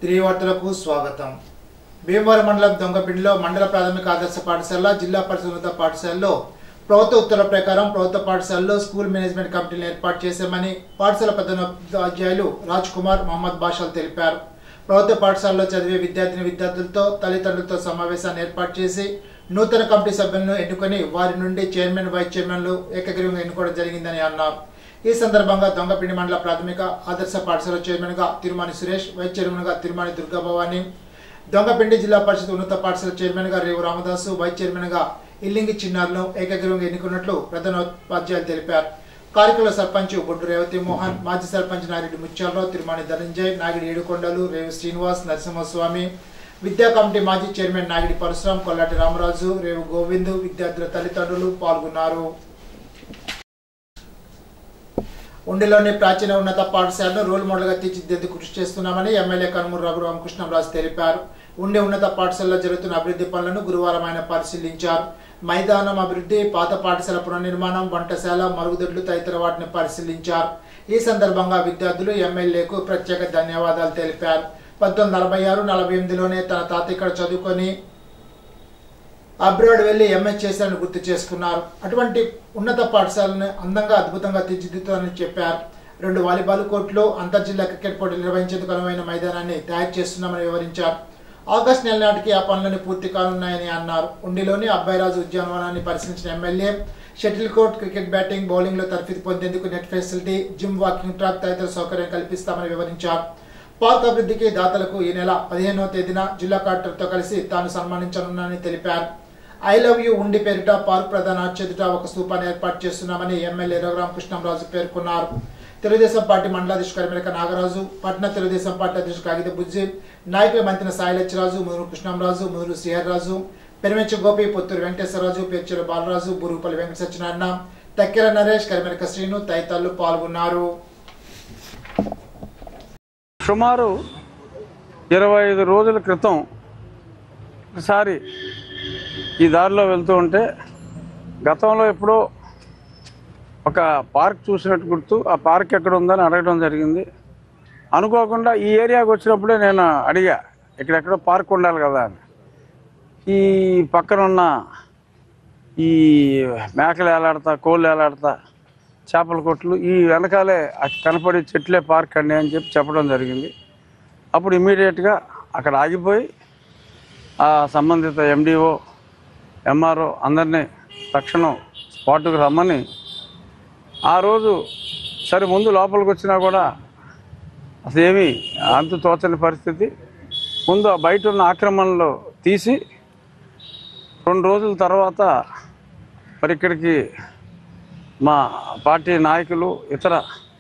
తిరిగి వార్తలకు స్వాగతం భీమవరం మండలం దొంగపిండిలో మండల ప్రాథమిక ఆదర్శ పాఠశాల జిల్లా పరిషత్ ఉన్నత పాఠశాలలో ప్రభుత్వ ఉత్తర్వుల ప్రకారం ప్రభుత్వ పాఠశాలలో స్కూల్ మేనేజ్మెంట్ కమిటీని ఏర్పాటు చేశామని పాఠశాల ప్రధానోపాధ్యాయులు రాజ్ కుమార్ మహమ్మద్ బాషాల్ తెలిపారు ప్రభుత్వ పాఠశాలలో చదివే విద్యార్థిని విద్యార్థులతో తల్లిదండ్రులతో సమావేశాన్ని ఏర్పాటు చేసి నూతన కమిటీ సభ్యులను ఎన్నుకొని వారి నుండి చైర్మన్ వైస్ చైర్మన్లు ఏకగ్రీవంగా ఎన్నుకోవడం జరిగిందని అన్నారు ఈ సందర్భంగా దొంగపిండి మండల ప్రాథమిక ఆదర్శ పాఠశాల చైర్మన్ గా తిరుమణి సురేష్ వైస్ చైర్మన్ గా తిరుమణి దుర్గాభవాని దొంగపిండి జిల్లా పరిషత్ ఉన్నత పాఠశాల చైర్మన్ గా రేవు రామదాసు వైస్ చైర్మన్ గా ఇల్లింగి చిన్నారులను ఏకగ్రీవంగా ఎన్నుకున్నట్లు ప్రధానోపాధ్యాయులు తెలిపారు కార్యక్రమంలో సర్పంచ్ బొడ్డు రేవతి మోహన్ మాజీ సర్పంచ్ నారెడ్డి ముత్యాలరావు తిరుమణి ధనంజయ్ నాగిడి ఏడుకొండలు రేవు శ్రీనివాస్ నరసింహస్వామి విద్యా కమిటీ మాజీ చైర్మన్ నాగిడి పరశురాం కొల్లాటి రామరాజు రేవు గోవింద్ విద్యార్థుల తల్లిదండ్రులు పాల్గొన్నారు ఉండిలోని ప్రాచీన ఉన్నత పాఠశాలను రోల్ మోడల్ గా తీర్చిదిద్దేందుకు కృషి చేస్తున్నామని ఎమ్మెల్యే కనుమూరు రఘు రామకృష్ణరాజు తెలిపారు ఉండి ఉన్నత పాఠశాలలో జరుగుతున్న అభివృద్ధి పనులను గురువారం ఆయన పరిశీలించారు మైదానం అభివృద్ధి పాత పాఠశాల పునర్నిర్మాణం వంటశాల మరుగుదొడ్లు తదితర వాటిని పరిశీలించారు ఈ సందర్భంగా విద్యార్థులు ఎమ్మెల్యేకు ప్రత్యేక ధన్యవాదాలు తెలిపారు పంతొమ్మిది నలభై ఆరు నలభై ఎనిమిదిలోనే తన తాత ఇక్కడ చదువుకొని అబ్రాడ్ వెళ్లి ఎంఎస్ చేశారని గుర్తు చేసుకున్నారు అటువంటి ఉన్నత పాఠశాలను అందంగా అద్భుతంగా తీర్చిదిద్దుతారని చెప్పారు రెండు వాలీబాల్ కోర్టులు అంతర్జిల్లా క్రికెట్ పోటీలు నిర్వహించేందుకు అనువైన మైదానాన్ని తయారు చేస్తున్నామని వివరించారు ఆగస్టు నెల నాటికి ఆ పనులని పూర్తి కానున్నాయని అన్నారు ఉండిలోని అబ్బాయిరాజు ఉద్యానవనాన్ని పరిశీలించిన MLA shuttle court cricket batting bowling లో తరఫీదు పొందేందుకు net facility gym walking track తదితర సౌకర్యం కల్పిస్తామని వివరించారు పార్క్ అభివృద్ధికి దాతలకు ఈ నెల పదిహేనవ తేదీన జిల్లా కలెక్టర్తో కలిసి తాను సన్మానించనున్నానని తెలిపారు ఐ లవ్ యూ ఉండి పేరిట పార్క్ ప్రధాన అత్యధిట ఒక స్థూపాన్ని ఏర్పాటు చేస్తున్నామని ఎమ్మెల్యే రఘురామకృష్ణంరాజు పేర్కొన్నారు తెలుగుదేశం పార్టీ మండలాధీశ కరిమేక నాగరాజు పట్న తెలుగుదేశం పార్టీ అధ్యక్షుడు కాగిత బుజ్జి నాయకుల మంత్రి సాయి లచ్చిరాజు ముదురు కృష్ణంరాజు ముదురు శ్రీహర్రాజు పెరిమెంచ గోపి పొత్తూరు వెంకటేశ్వరరాజు పేర్చెల బాలరాజు బురుగుపల్లి వెంకట సత్యనారాయణ తక్కెల నరేష్ కరిమేక శ్రీను తదితరులు పాల్గొన్నారు సుమారు ఇరవై ఐదు రోజుల క్రితం ఒకసారి ఈ దారిలో వెళ్తూ ఉంటే గతంలో ఎప్పుడో ఒక పార్క్ చూసినట్టు గుర్తు ఆ పార్క్ ఎక్కడ ఉందని అడగడం జరిగింది అనుకోకుండా ఈ ఏరియాకి వచ్చినప్పుడే నేను అడిగా ఇక్కడెక్కడో పార్క్ ఉండాలి కదా అని ఈ పక్కన ఉన్న ఈ మేకలు ఏలాడతా కోళ్ళు ఏలాడతా చేపల కొట్లు ఈ వెనకాలే ఆ కనపడే చెట్లే పార్క్ అండి అని చెప్పి చెప్పడం జరిగింది అప్పుడు ఇమీడియట్గా అక్కడ ఆగిపోయి ఆ సంబంధిత ఎండిఓ ఎంఆర్ఓ అందరినీ తక్షణం స్పాట్కి రమ్మని ఆ రోజు సరే ముందు లోపలికి వచ్చినా కూడా అసలు ఏమీ అంతు తోచని పరిస్థితి ముందు ఆ బయట ఉన్న ఆక్రమణలో తీసి రెండు రోజుల తర్వాత మరి ఇక్కడికి మా పార్టీ నాయకులు ఇతర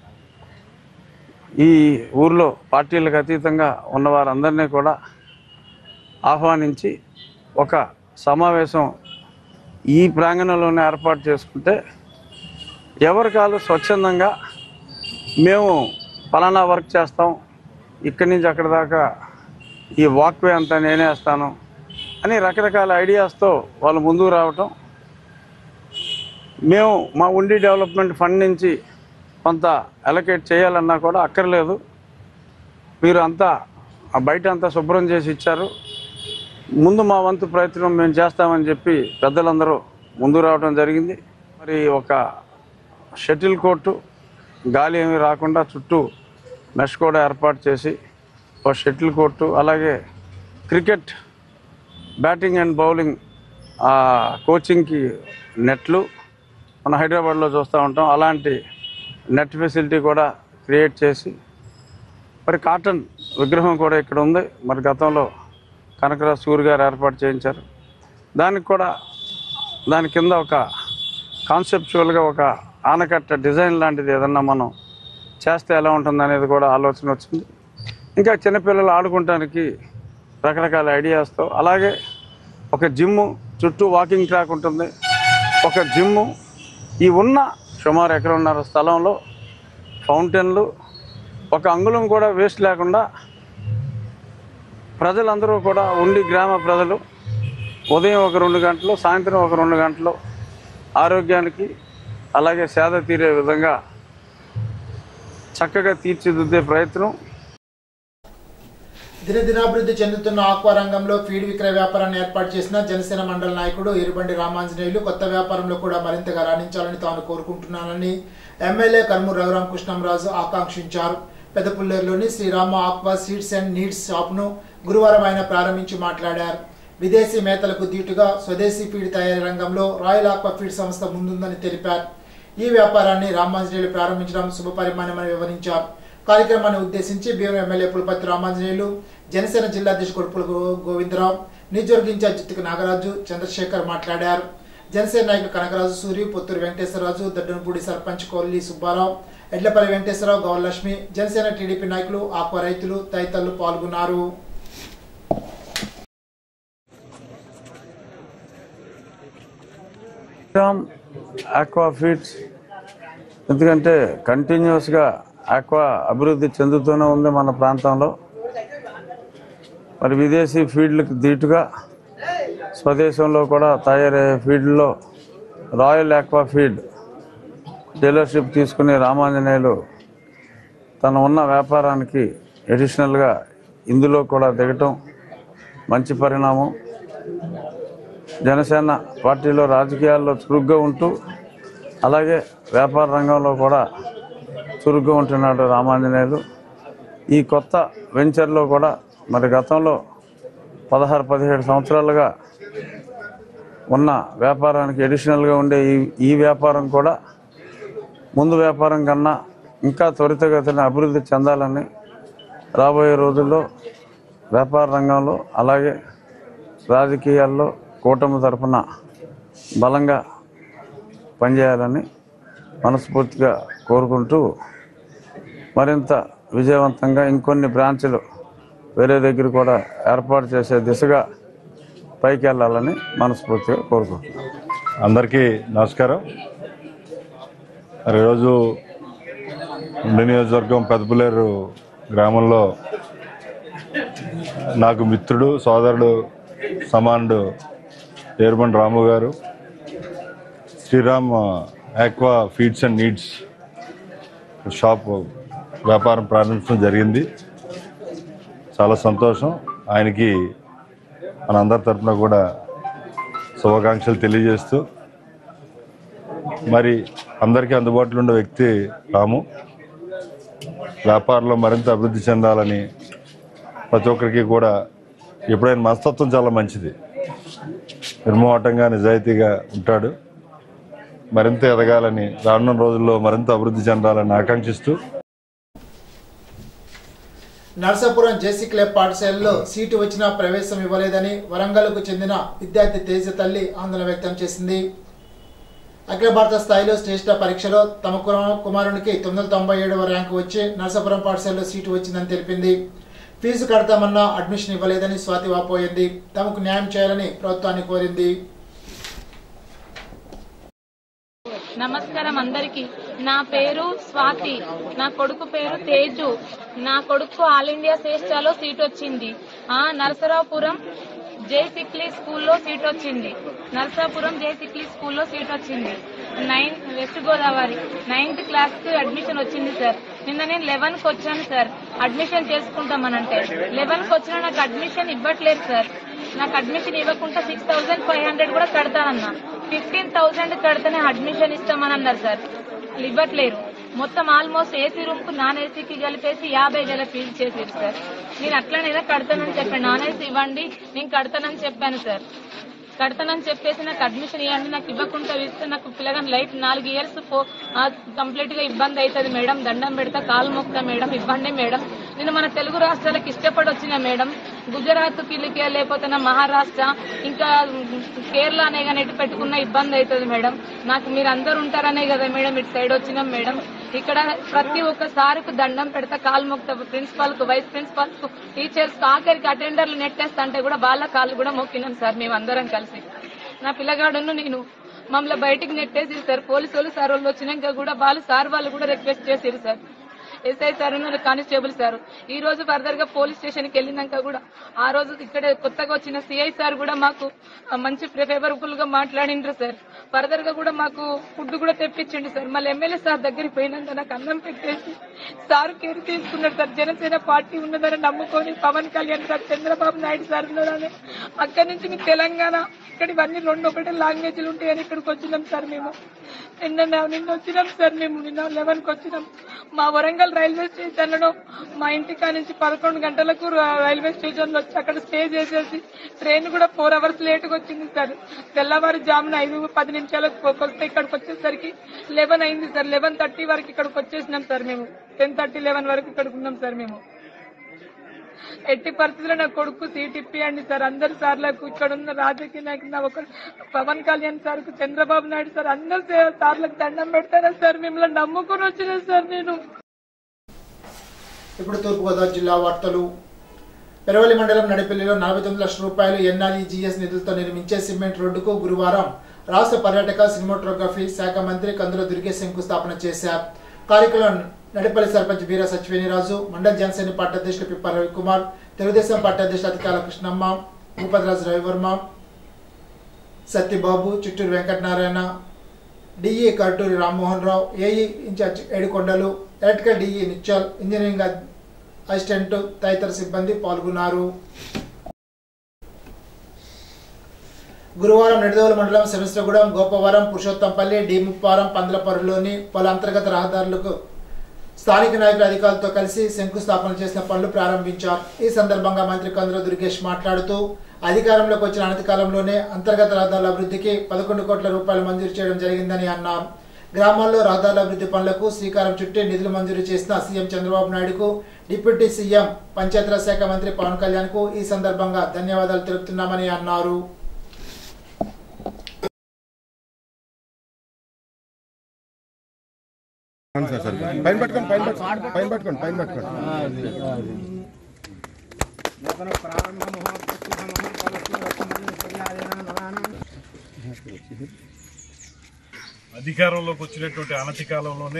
ఈ ఊర్లో పార్టీలకు అతీతంగా ఉన్న వారందరినీ కూడా ఆహ్వానించి ఒక సమావేశం ఈ ప్రాంగణంలోనే ఏర్పాటు చేసుకుంటే ఎవరికాలు స్వచ్ఛందంగా మేము ఫలానా వర్క్ చేస్తాం ఇక్కడి నుంచి అక్కడి దాకా ఈ వాక్వే అంతా నేనే వేస్తాను అని రకరకాల ఐడియాస్తో వాళ్ళు ముందుకు రావటం మేము మా ఉండి డెవలప్మెంట్ ఫండ్ నుంచి కొంత అలొకేట్ చేయాలన్నా కూడా అక్కర్లేదు మీరు అంతా ఆ బయట అంతా శుభ్రం చేసి ఇచ్చారు ముందు మా వంతు ప్రయత్నం మేము చేస్తామని చెప్పి పెద్దలందరూ ముందు రావడం జరిగింది మరి ఒక షటిల్ కోర్టు గాలి ఏమీ రాకుండా చుట్టూ మెష్ కూడా ఏర్పాటు చేసి ఒక షటిల్ కోర్టు అలాగే క్రికెట్ బ్యాటింగ్ అండ్ బౌలింగ్ ఆ, కోచింగ్కి నెట్లు మనం హైదరాబాద్లో చూస్తూ ఉంటాం అలాంటి నెట్ ఫెసిలిటీ కూడా క్రియేట్ చేసి మరి కాటన్ విగ్రహం కూడా ఇక్కడ ఉంది మరి గతంలో కనకరాజ్ సూరి గారు ఏర్పాటు చేయించారు దానికి కూడా దాని కింద ఒక కాన్సెప్చువల్గా ఒక ఆనకట్ట డిజైన్ లాంటిది ఏదన్నా మనం చేస్తే ఎలా ఉంటుంది అనేది కూడా ఆలోచన వచ్చింది ఇంకా చిన్నపిల్లలు ఆడుకోవటానికి రకరకాల ఐడియాస్తో అలాగే ఒక జిమ్ము చుట్టూ వాకింగ్ ట్రాక్ ఉంటుంది ఒక జిమ్ము ఈ ఉన్న సుమారు ఎకరన్నర స్థలంలో ఫౌంటైన్లు ఒక అంగుళం కూడా వేస్ట్ లేకుండా ప్రజలందరూ కూడా ఉండి గ్రామ ప్రజలు ఉదయం ఒక రెండు గంటలు సాయంత్రం ఒక రెండు గంటలు ఆరోగ్యానికి అలాగే సేద తీరే విధంగా చక్కగా తీర్చిదిద్దే ప్రయత్నం దినదినాభివృద్ధి చెందుతున్న ఆక్వా రంగంలో ఫీడ్ విక్రయ వ్యాపారాన్ని ఏర్పాటు చేసిన జనసేన మండల నాయకుడు ఎరుబండి రామాంజనేయులు కొత్త వ్యాపారంలో కూడా మరింతగా రాణించాలని తాను కోరుకుంటున్నానని ఎమ్మెల్యే కర్మూరు రఘురామకృష్ణంరాజు ఆకాంక్షించారు పెద్దపుల్లేరులోని Srirama aqua seeds and needs షాప్ను గురువారం ఆయన ప్రారంభించి మాట్లాడారు విదేశీ మేతలకు దీటుగా స్వదేశీ ఫీడ్ తయారీ రంగంలో రాయల్ ఆక్వా ఫీడ్ సంస్థ ముందుందని తెలిపారు ఈ వ్యాపారాన్ని రామాంజనేయులు ప్రారంభించడం శుభపరిమాణమని వివరించారు కార్యక్రమాన్ని ఉద్దేశించి భీమవరం ఎమ్మెల్యే పులపతి రామాంజనేయులు జనసేన జిల్లా అధ్యక్షుడు కొడుపుల గోవిందరావు నియోజకవర్గ ఇన్ఛార్జ్ జిత్తిక నాగరాజు చంద్రశేఖర్ మాట్లాడారు జనసేన నాయకులు కనకరాజు సూరి పొత్తూరు వెంకటేశ్వరరాజు దడ్డనపూడి సర్పంచ్ కొల్లి సుబ్బారావు ఎడ్లపల్లి వెంకటేశ్వరరావు గౌరలక్ష్మి జనసేన టీడీపీ నాయకులు ఆక్వా రైతులు తదితరులు పాల్గొన్నారు శ్రీరామ్ ఆక్వా ఫీడ్స్ ఎందుకంటే కంటిన్యూస్గా ఆక్వా అభివృద్ధి చెందుతూనే ఉంది మన ప్రాంతంలో మరి విదేశీ ఫీడ్లకు దీటుగా స్వదేశంలో కూడా తయారయ్యే ఫీడ్లో రాయల్ ఆక్వా ఫీడ్ డీలర్షిప్ తీసుకుని రామాంజనేయులు తను ఉన్న వ్యాపారానికి ఎడిషనల్గా ఇందులో కూడా దిగటం మంచి పరిణామం జనసేన పార్టీలో రాజకీయాల్లో చురుగ్గా ఉంటూ అలాగే వ్యాపార రంగంలో కూడా చురుగ్గా ఉంటున్నాడు రామాంజనేయులు ఈ కొత్త వెంచర్లో కూడా మరి గతంలో పదహారు పదిహేడు సంవత్సరాలుగా ఉన్న వ్యాపారానికి ఎడిషనల్గా ఉండే ఈ ఈ వ్యాపారం కూడా ముందు వ్యాపారం కన్నా ఇంకా త్వరితగతిన అభివృద్ధి చెందాలని రాబోయే రోజుల్లో వ్యాపార రంగంలో అలాగే రాజకీయాల్లో కూటమి తరఫున బలంగా పనిచేయాలని మనస్ఫూర్తిగా కోరుకుంటూ మరింత విజయవంతంగా ఇంకొన్ని బ్రాంచ్లు వేరే దగ్గర కూడా ఏర్పాటు చేసే దిశగా పైకి వెళ్ళాలని మనస్ఫూర్తిగా కోరుకుంటున్నాను అందరికీ నమస్కారం మరి ఈరోజు ఉండి నియోజకవర్గం పెద్దపులేరు గ్రామంలో నాకు మిత్రుడు సోదరుడు సమానుడు Erubandi Ramu garu Sriram aqua feeds and needs shop వ్యాపారం ప్రారంభించడం జరిగింది చాలా సంతోషం ఆయనకి మన అందరి తరఫున కూడా శుభాకాంక్షలు తెలియజేస్తూ మరి అందరికీ అందుబాటులో ఉండే వ్యక్తి రాము వ్యాపారంలో మరింత అభివృద్ధి చెందాలని ప్రతి ఒక్కరికి కూడా ఎప్పుడైనా మనస్తత్వం చాలా మంచిది నిర్మోహటంగా నిజాయితీగా ఉంటాడు మరింత ఎదగాలని రానున్న రోజుల్లో మరింత అభివృద్ధి చెందాలని ఆకాంక్షిస్తూ నర్సాపురం జేసీ క్లబ్ పాఠశాలలో సీటు వచ్చినా ప్రవేశం ఇవ్వలేదని వరంగల్కు చెందిన విద్యార్థి తేజ తల్లి ఆందోళన వ్యక్తం చేసింది అఖిల భారత స్థాయిలో శ్రేష్ఠ పరీక్షలో తమ కుమ- కుమారునికి తొమ్మిది వందల తొంభై ఏడవ ర్యాంకు వచ్చి నర్సాపురం పాఠశాలలో సీటు వచ్చిందని తెలిపింది ఫీజు కడతామన్నా అడ్మిషన్ ఇవ్వలేదని స్వాతి వాపోయింది తమకు న్యాయం చేయాలని ప్రభుత్వాన్ని కోరింది నమస్కారం అందరికి నా పేరు స్వాతి నా కొడుకు పేరు తేజు నా కొడుకు ఆల్ ఇండియా శ్రేష్ఠలో సీట్ వచ్చింది ఆ నరసరావుపురం జే సిక్లీ స్కూల్లో సీట్ వచ్చింది నరసాపురం జే సిక్లీ స్కూల్లో సీట్ వచ్చింది nine west Godavari ninth class కి అడ్మిషన్ వచ్చింది సార్ నిన్న నేను లెవెన్ కి వచ్చాను సార్ అడ్మిషన్ చేసుకుంటామనంటే లెవెన్ కి వచ్చినా నాకు అడ్మిషన్ ఇవ్వట్లేదు సార్ నాకు అడ్మిషన్ ఇవ్వకుండా సిక్స్ థౌసండ్ ఫైవ్ హండ్రెడ్ కూడా కడతానన్నా ఫిఫ్టీన్ థౌసండ్ కడితేనే అడ్మిషన్ ఇస్తామని అన్నారు సార్ వాళ్ళు ఇవ్వట్లేరు మొత్తం ఆల్మోస్ట్ ఏసీ రూమ్ కు నాన్ ఏసీకి కలిపేసి యాభై వేల ఫీజు చేసారు సార్ నేను అట్లనైనా కడతానని చెప్పాను నాన్ ఏసీ ఇవ్వండి నేను కడతానని చెప్పాను సార్ కడతానని చెప్పేసి నాకు అడ్మిషన్ ఇవ్వండి నాకు ఇవ్వకుండా ఇస్తే నాకు పిల్లగాని లైఫ్ నాలుగు ఇయర్స్ కంప్లీట్ గా ఇబ్బంది అవుతుంది మేడం దండం పెడతా కాలు మొక్తా మేడం ఇవ్వండి మేడం నేను మన తెలుగు రాష్ట్రాలకు ఇష్టపడి వచ్చిన మేడం గుజరాత్ కిలికే లేకపోతే నా మహారాష్ట్ర ఇంకా కేరళ అనే కానీ ఇటు పెట్టుకున్న ఇబ్బంది అవుతుంది మేడం నాకు మీరు అందరు ఉంటారనే కదా మేడం ఇటు సైడ్ వచ్చినాం మేడం ఇక్కడ ప్రతి ఒక్క సారికి దండం పెడతా కాలు మొక్తా ప్రిన్సిపాల్ కు వైస్ ప్రిన్సిపాల్ కు టీచర్స్ ఆఖరికి అటెండర్లు నెట్టేస్తా అంటే కూడా వాళ్ళ కాళ్ళు కూడా మొక్కినాం సార్ మేము అందరం కలిసి నా పిల్లగాడును నేను మమ్మల్ని బయటికి నెట్టేసి సార్ పోలీసు వాళ్ళు సార్ వాళ్ళు వచ్చినాక కూడా వాళ్ళు సార్ వాళ్ళు కూడా రిక్వెస్ట్ చేసిరు సార్ ఎస్ఐ సార్ ఉన్నారు కానిస్టేబుల్ సార్ ఈ రోజు ఫర్దర్ గా పోలీస్ స్టేషన్ కి వెళ్ళినాక కూడా ఆ రోజు ఇక్కడ కొత్తగా వచ్చిన సిఐ సార్ కూడా మాకు ఆ, మంచి ఫేవరబుల్ గా మాట్లాడిండ్రు సార్ ఫర్దర్ గా కూడా మాకు ఫుడ్ కూడా తెప్పించండి సార్ మళ్ళీ ఎమ్మెల్యే సార్ దగ్గరికి పోయినాక నాకు అన్నం పెట్టేసి సార్ కేర్ తీసుకున్నాడు సార్ జనసేన పార్టీ ఉన్నదని నమ్ముకొని పవన్ కళ్యాణ్ సార్ చంద్రబాబు నాయుడు సార్ ఉన్నారని అక్కడి నుంచి మీకు తెలంగాణ ఇక్కడ ఇవన్నీ రెండు ఒకటే లాంగ్వేజ్లు ఉంటాయని ఇక్కడికి వచ్చినాం సార్ మేము నిన్న నిన్న వచ్చినాం సార్ మేము నిన్న లెవెన్ కి వచ్చినాం మా వరంగల్ రైల్వే స్టేషన్ లో మా ఇంటికా నుంచి పదకొండు గంటలకు ర- రైల్వే స్టేషన్ లో వచ్చి అక్కడ స్టే చేసేసి ట్రైన్ కూడా ఫోర్ అవర్స్ లేట్ గా వచ్చింది సార్ తెల్లవారు జామున ఐదు పది నిమిషాలకు వస్తే ఇక్కడికి వచ్చేసరికి లెవెన్ అయింది సార్ లెవెన్ థర్టీ వరకు ఇక్కడికి వచ్చేసినాం సార్ మేము టెన్ థర్టీ లెవెన్ వరకు ఇక్కడికి ఉన్నాం సార్ మేము ఎట్టి పరిస్థితుల్లో నా కొడుకు సీట్ ఇప్పియండి సార్ అందరు సార్లకు ఇక్కడ ఉన్న రాజకీయ నాయకులు నా ఒక పవన్ కళ్యాణ్ సార్ చంద్రబాబు నాయుడు సార్ అందరు సే- సార్లకు దండం పెడతారా సార్ మిమ్మల్ని నమ్ముకుని వచ్చిన సార్ నేను ఇప్పుడు తూర్పుగోదావరి జిల్లా వార్తలు పెరవలి మండలం నడిపల్లిలో నలభై తొమ్మిది లక్షల రూపాయలు ఎన్ఆర్ఈజీఎస్ నిధులతో నిర్మించే సిమెంట్ రోడ్డుకు గురువారం రాష్ట్ర పర్యాటక సినిమాటోగ్రఫీ శాఖ మంత్రి కందుల దుర్గే శంకుస్థాపన చేశారు కార్యక్రమం నడిపల్లి సర్పంచ్ వీర సత్యవేణిరాజు మండల జనసేన పార్టీ అధ్యక్షులు పిప్ప రవికుమార్ తెలుగుదేశం పార్టీ అధ్యక్షులు Atikala Krishnamma Bhupathiraju Ravivarma Satyababu Chitturu Venkatanarayana DE Karturi Rammohan Rao AE incharge Edukondalu electrical DE నిచ్చల్ ఇంజనీరింగ్ అద్- అసిస్టెంట్ తదితర సిబ్బంది పాల్గొన్నారు గురువారం నిడదవోలు మండలం సెమిస్టర్గూడెం గోపవరం పురుషోత్తంపల్లి డి ముప్పారం పందలపరులోని పలు అంతర్గత రహదారులకు స్థానిక నాయకుల అధికారులతో కలిసి శంకుస్థాపన చేసిన పనులు ప్రారంభించారు ఈ సందర్భంగా మంత్రి కందుల దుర్గేష్ మాట్లాడుతూ అధికారంలోకి వచ్చిన అనతి కాలంలోనే అంతర్గత రహదారుల అభివృద్ధికి పదకొండు కోట్ల రూపాయలు మంజూరు చేయడం జరిగిందని అన్నారు గ్రామాల్లో రహదారుల అభివృద్ధి పనులకు శ్రీకారం చుట్టి నిధులు మంజూరు చేసిన సీఎం చంద్రబాబు నాయుడుకు డిప్యూటీ సీఎం పంచాయతీరాజ్ శాఖ మంత్రి పవన్ కళ్యాణ్ కు ఈ సందర్భంగా ధన్యవాదాలు తెలుపుతున్నామని అన్నారు అవును సార్ సార్ పైన పట్టుకోండి పైన పట్టుకోండి పైన పట్టుకోండి పైన పట్టుకోండి అధికారంలోకి వచ్చినటువంటి అనతి కాలంలోనే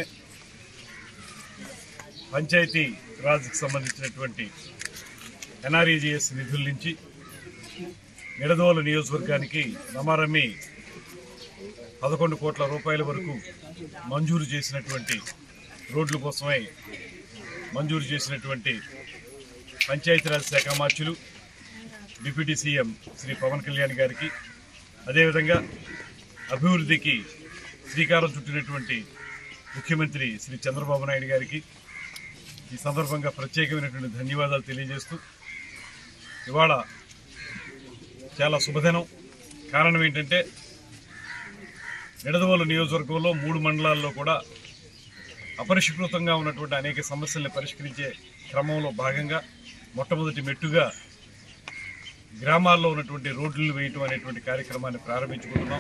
పంచాయతీ రాజ్కి సంబంధించినటువంటి ఎన్ఆర్ఈజిఎస్ నిధుల నుంచి నిడదవోలు నియోజకవర్గానికి రమారమి పదకొండు కోట్ల రూపాయల వరకు మంజూరు చేసినటువంటి రోడ్ల కోసమై మంజూరు చేసినటువంటి పంచాయతీరాజ్ శాఖ మార్చులు డిప్యూటీ సీఎం శ్రీ పవన్ కళ్యాణ్ గారికి అదేవిధంగా అభివృద్ధికి శ్రీకారం చుట్టినటువంటి ముఖ్యమంత్రి శ్రీ చంద్రబాబు నాయుడు గారికి ఈ సందర్భంగా ప్రత్యేకమైనటువంటి ధన్యవాదాలు తెలియజేస్తూ ఇవాళ చాలా శుభదినం కారణం ఏంటంటే నిడదవోలు నియోజకవర్గంలో మూడు మండలాల్లో కూడా అపరిష్కృతంగా ఉన్నటువంటి అనేక సమస్యల్ని పరిష్కరించే క్రమంలో భాగంగా మొట్టమొదటి మెట్టుగా గ్రామాల్లో ఉన్నటువంటి రోడ్లు వేయటం అనేటువంటి కార్యక్రమాన్ని ప్రారంభించుకుంటున్నాం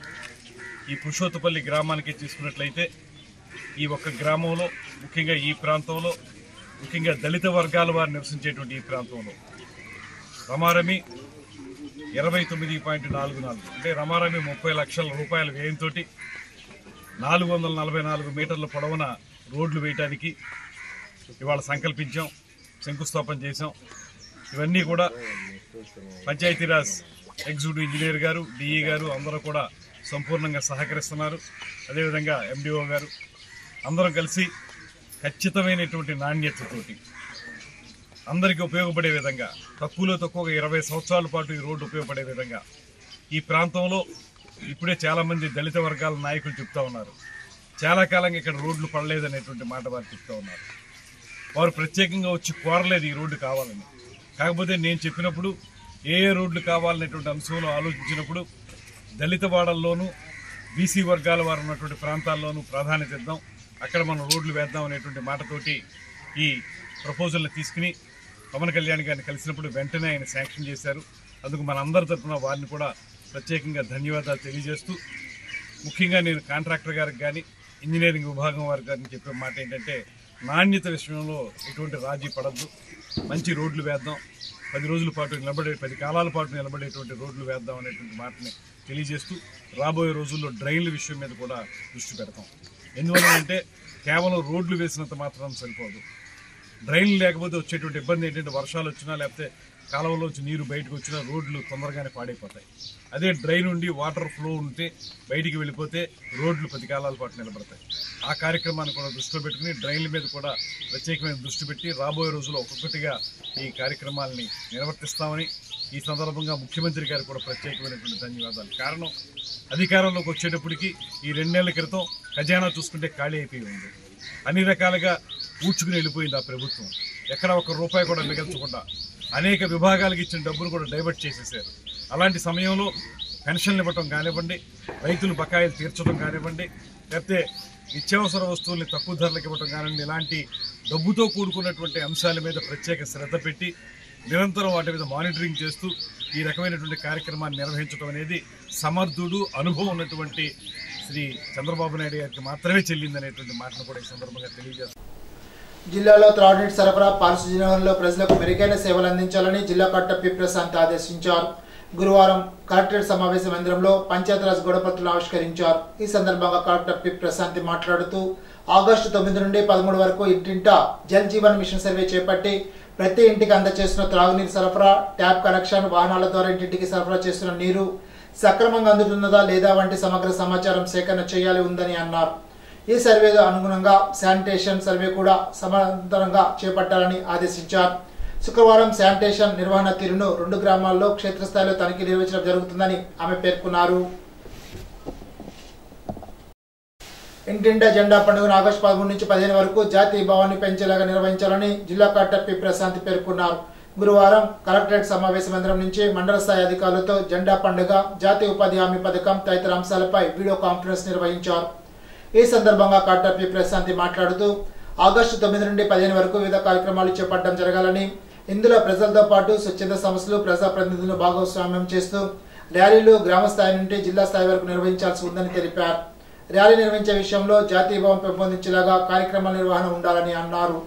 ఈ పురుషోత్తపల్లి గ్రామానికి తీసుకున్నట్లయితే ఈ ఒక్క గ్రామంలో ముఖ్యంగా ఈ ప్రాంతంలో ముఖ్యంగా దళిత వర్గాల వారు నివసించేటువంటి ఈ ప్రాంతంలో రమారమి ఇరవై తొమ్మిది పాయింట్ నాలుగు నాలుగు అంటే రమారమి ముప్పై లక్షల రూపాయల వ్యయంతో నాలుగు వందల నలభై నాలుగు మీటర్ల పొడవున రోడ్లు వేయటానికి ఇవాళ సంకల్పించాం శంకుస్థాపన చేశాం ఇవన్నీ కూడా Panchayati Raj executive engineer garu DE garu అందరూ కూడా సంపూర్ణంగా సహకరిస్తున్నారు అదేవిధంగా ఎండిఓ గారు అందరం కలిసి ఖచ్చితమైనటువంటి నాణ్యతతోటి అందరికీ ఉపయోగపడే విధంగా తక్కువలో తక్కువ ఇరవై సంవత్సరాల పాటు ఈ రోడ్డు ఉపయోగపడే విధంగా ఈ ప్రాంతంలో ఇప్పుడే చాలామంది దళిత వర్గాల నాయకులు చెప్తా ఉన్నారు చాలా కాలంగా ఇక్కడ రోడ్లు పడలేదనేటువంటి మాట వారు చెప్తా ఉన్నారు వారు ప్రత్యేకంగా వచ్చి కోరలేదు ఈ రోడ్డు కావాలని కాకపోతే నేను చెప్పినప్పుడు ఏ ఏ రోడ్లు కావాలనేటువంటి అంశంలో ఆలోచించినప్పుడు దళిత వాడల్లోనూ బీసీ వర్గాల వారు ఉన్నటువంటి ప్రాంతాల్లోనూ ప్రాధాన్యత ఇద్దాం అక్కడ మనం రోడ్లు వేద్దాం అనేటువంటి మాటతోటి ఈ ప్రపోజల్ని తీసుకుని పవన్ కళ్యాణ్ గారిని కలిసినప్పుడు వెంటనే ఆయన శాంక్షన్ చేశారు అందుకు మన అందరి తరఫున వారిని కూడా ప్రత్యేకంగా ధన్యవాదాలు తెలియజేస్తూ ముఖ్యంగా నేను కాంట్రాక్టర్ గారికి కానీ ఇంజనీరింగ్ విభాగం వారికి కానీ చెప్పే మాట ఏంటంటే నాణ్యత విషయంలో ఎటువంటి రాజీ పడద్దు మంచి రోడ్లు వేద్దాం పది రోజుల పాటు నిలబడే పది కాలాల పాటు నిలబడేటువంటి రోడ్లు వేద్దాం అనేటువంటి మాటని తెలియజేస్తూ రాబోయే రోజుల్లో డ్రైన్ల విషయం మీద కూడా దృష్టి పెడతాం ఎందువల్ల అంటే కేవలం రోడ్లు వేసినంత మాత్రం సరిపోదు డ్రైన్లు లేకపోతే వచ్చేటువంటి ఇబ్బంది ఏంటంటే వర్షాలు వచ్చినా లేకపోతే కాలువలోంచి నీరు బయటకు వచ్చినా రోడ్లు తొందరగానే పాడైపోతాయి అదే డ్రైన్ ఉండి వాటర్ ఫ్లో ఉంటే బయటికి వెళ్ళిపోతే రోడ్లు పది కాలాల పాటు నిలబడతాయి ఆ కార్యక్రమాన్ని కూడా దృష్టిలో పెట్టుకుని డ్రైన్ల మీద కూడా ప్రత్యేకమైన దృష్టి పెట్టి రాబోయే రోజుల్లో ఒక్కొక్కటిగా ఈ కార్యక్రమాల్ని నిర్వర్తిస్తామని ఈ సందర్భంగా ముఖ్యమంత్రి గారికి కూడా ప్రత్యేకమైనటువంటి ధన్యవాదాలు కారణం అధికారంలోకి వచ్చేటప్పటికి ఈ రెండేళ్ల క్రితం ఖజానా చూసుకుంటే ఖాళీ అయిపోయి ఉంది అన్ని రకాలుగా ఊడ్చుకుని వెళ్ళిపోయింది ఆ ప్రభుత్వం ఎక్కడ ఒక రూపాయి కూడా మిగల్చకుండా అనేక విభాగాలకు ఇచ్చిన డబ్బును కూడా డైవర్ట్ చేసేసారు అలాంటి సమయంలో పెన్షన్లు ఇవ్వటం కానివ్వండి రైతులు బకాయిలు తీర్చడం కానివ్వండి లేకపోతే నిత్యావసర వస్తువుల్ని తక్కువ ధరలకు ఇవ్వటం కానివ్వండి ఇలాంటి డబ్బుతో కూడుకున్నటువంటి అంశాల మీద ప్రత్యేక శ్రద్ధ పెట్టి నిరంతరం వాటి మీద మానిటరింగ్ చేస్తూ ఈ రకమైనటువంటి కార్యక్రమాన్ని నిర్వహించడం అనేది సమర్థుడు అనుభవం ఉన్నటువంటి శ్రీ చంద్రబాబు నాయుడు గారికి మాత్రమే చెల్లిందనేటువంటి మాటను కూడా ఈ సందర్భంగా తెలియజేస్తాను జిల్లాలో త్రాగునీటి సరఫరా పారిశుధ్య నిర్వహణలో ప్రజలకు మెరుగైన సేవలు అందించాలని జిల్లా కలెక్టర్ పి ప్రశాంత్ ఆదేశించారు గురువారం కలెక్టరేట్ సమావేశ మందిరంలో పంచాయతీరాజ్ గొడవపత్రులు ఆవిష్కరించారు ఈ సందర్భంగా కలెక్టర్ పి ప్రశాంతి మాట్లాడుతూ ఆగస్టు తొమ్మిది నుండి పదమూడు వరకు ఇంటింటా జల్ జీవన్ మిషన్ సర్వే చేపట్టి ప్రతి ఇంటికి అందజేస్తున్న త్రాగునీరు సరఫరా ట్యాప్ కనెక్షన్ వాహనాల ద్వారా ఇంటింటికి సరఫరా చేస్తున్న నీరు సక్రమంగా అందుతున్నదా లేదా వంటి సమగ్ర సమాచారం సేకరణ చేయాలి ఉందని అన్నారు ఈ సర్వేలో అనుగుణంగా శానిటేషన్ సర్వే కూడా సమాంతరంగా చేపట్టాలని ఆదేశించారు శుక్రవారం శానిటేషన్ నిర్వహణ తీరును రెండు గ్రామాల్లో క్షేత్రస్థాయిలో తనిఖీ నిర్వహించడం జరుగుతుందని ఆమె పేర్కొన్నారు ఇంటింటా జెండా పండుగను ఆగస్టు పదమూడు నుంచి పదిహేను వరకు జాతీయ భావాన్ని పెంచేలాగా నిర్వహించాలని జిల్లా కలెక్టర్ పి ప్రశాంత్ పేర్కొన్నారు గురువారం కలెక్టరేట్ సమావేశ మందిరం నుంచి మండల స్థాయి అధికారులతో జెండా పండుగ జాతీయ ఉపాధి హామీ పథకం తదితర అంశాలపై వీడియో కాన్ఫరెన్స్ నిర్వహించారు ఈ సందర్భంగా కలెక్టర్ పి ప్రశాంతి మాట్లాడుతూ ఆగస్టు తొమ్మిది నుండి పదిహేను వరకు వివిధ కార్యక్రమాలు చేపట్టడం జరగాలని ఇందులో ప్రజలతో పాటు స్వచ్ఛంద సంస్థలు ప్రజాప్రతినిధులను భాగస్వామ్యం చేస్తూ ర్యాలీలు గ్రామ స్థాయి నుండి జిల్లా స్థాయి వరకు నిర్వహించాల్సి ఉందని తెలిపారు ర్యాలీ నిర్వహించే విషయంలో జాతీయ భావం పెంపొందించేలాగా కార్యక్రమాల నిర్వహణ ఉండాలని అన్నారు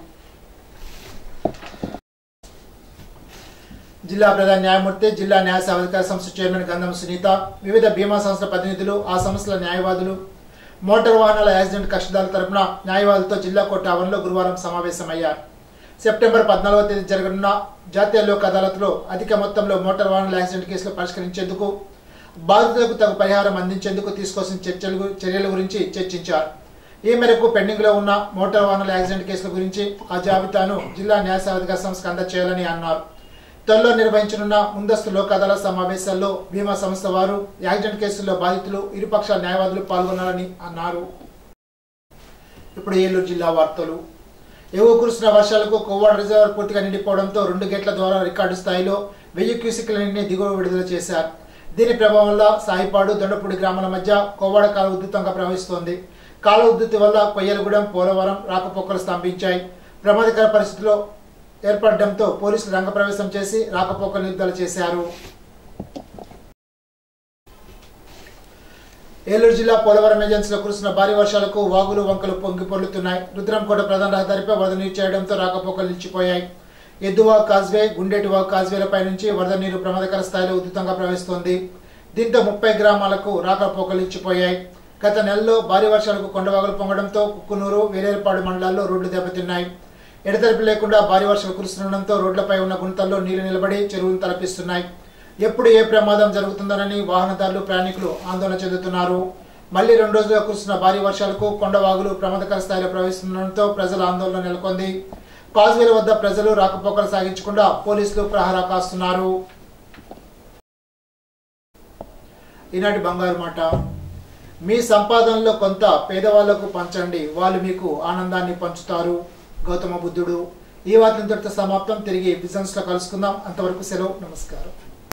జిల్లా ప్రధాన న్యాయమూర్తి జిల్లా న్యాయ సేవాధికార సంస్థ చైర్మన్ గంధం సునీత వివిధ బీమా సంస్థల ప్రతినిధులు ఆ సంస్థల న్యాయవాదులు మోటార్ వాహనాల యాక్సిడెంట్ కష్టదారుల తరపున న్యాయవాదులతో జిల్లా కోర్టు ఆవరణలో గురువారం సమావేశమయ్యారు సెప్టెంబర్ పద్నాలుగవ తేదీ జరగనున్న జాతీయ లోక్ అదాలత్లో అధిక మొత్తంలో మోటార్ వాహనాల యాక్సిడెంట్ కేసులు పరిష్కరించేందుకు బాధితులకు తగు పరిహారం అందించేందుకు తీసుకోవాల్సిన చర్చలు గు- చర్యల గురించి చర్చించారు ఈ మేరకు పెండింగ్ లో ఉన్న మోటార్ వాహనాల యాక్సిడెంట్ కేసుల గురించి ఆ జాబితాను జిల్లా న్యాయ సేవాధికార సంస్థకు అందజేయాలని అన్నారు త్వరలో నిర్వహించనున్న ముందస్తు లోక్ అదాలత్ సమావేశాల్లో బీమా సంస్థ వారు యాక్సిడెంట్ కేసుల్లో బాధితులు ఇరుపక్షాల న్యాయవాదులు పాల్గొనాలని అన్నారు ఇప్పుడు ఏలూరు జిల్లా వార్తలు ఎగువ కురిసిన వర్షాలకు కోవాడ రిజర్వర్ పూర్తిగా నిండిపోవడంతో రెండు గేట్ల ద్వారా రికార్డు స్థాయిలో వెయ్యి క్యూసిక్ల నీటిని దిగువ విడుదల చేశారు దీని ప్రభావం వల్ల సాయిపాడు దొండపూడి గ్రామాల మధ్య కోవాడ కాలువ ఉధృతంగా ప్రవహిస్తోంది కాలువ ఉధృతి వల్ల కొయ్యలగూడెం పోలవరం రాకపోకలు స్తంభించాయి ప్రమాదకర పరిస్థితిలో ఏర్పడడంతో పోలీసులు రంగప్రవేశం చేసి రాకపోకలు నిలుదల చేశారు ఏలూరు జిల్లా పోలవరం ఏజెన్సీలో కురుస్తున్న భారీ వర్షాలకు వాగులు వంకలు పొంగి పొర్లుతున్నాయి రుద్రంకోట ప్రధాన రహదారిపై వరద నీరు చేయడంతో రాకపోకలు నిలిచిపోయాయి ఎద్దువాగ్ కాజ్వే గుండేటివాగ్ కాజ్వేలపై నుంచి వరద నీరు ప్రమాదకర స్థాయిలో ఉధృతంగా ప్రవహిస్తోంది దీంతో ముప్పై గ్రామాలకు రాకపోకలు నిలిచిపోయాయి గత నెలలో భారీ వర్షాలకు కొండవాగులు పొంగడంతో కుక్కునూరు వేలేరుపాడు మండలాల్లో రోడ్లు దెబ్బతిన్నాయి ఎడతెరిపి లేకుండా భారీ వర్షాలు కురుస్తుండడంతో రోడ్లపై ఉన్న గుంతల్లో నీళ్లు నిలబడి చెరువులు తలపిస్తున్నాయి ఎప్పుడు ఏ ప్రమాదం జరుగుతుందోనని వాహనదారులు ప్రయాణికులు ఆందోళన చెందుతున్నారు మళ్లీ రెండు రోజులుగా కురుస్తున్న భారీ వర్షాలకు కొండవాగులు ప్రమాదకర స్థాయిలో ప్రవహిస్తుండడంతో ప్రజల ఆందోళన నెలకొంది కాజ్వేల వద్ద ప్రజలు రాకపోకలు సాగించకుండా పోలీసులు ప్రహారా కాస్తున్నారు ఈనాటి బంగారు మాట మీ సంపాదనలో కొంత పేదవాళ్లకు పంచండి వాళ్ళు మీకు ఆనందాన్ని పంచుతారు గౌతమ బుద్ధుడు ఈ వార్తలతో సమాప్తం తిరిగి బిజినెస్ లో కలుసుకుందాం అంతవరకు సెలవు నమస్కారం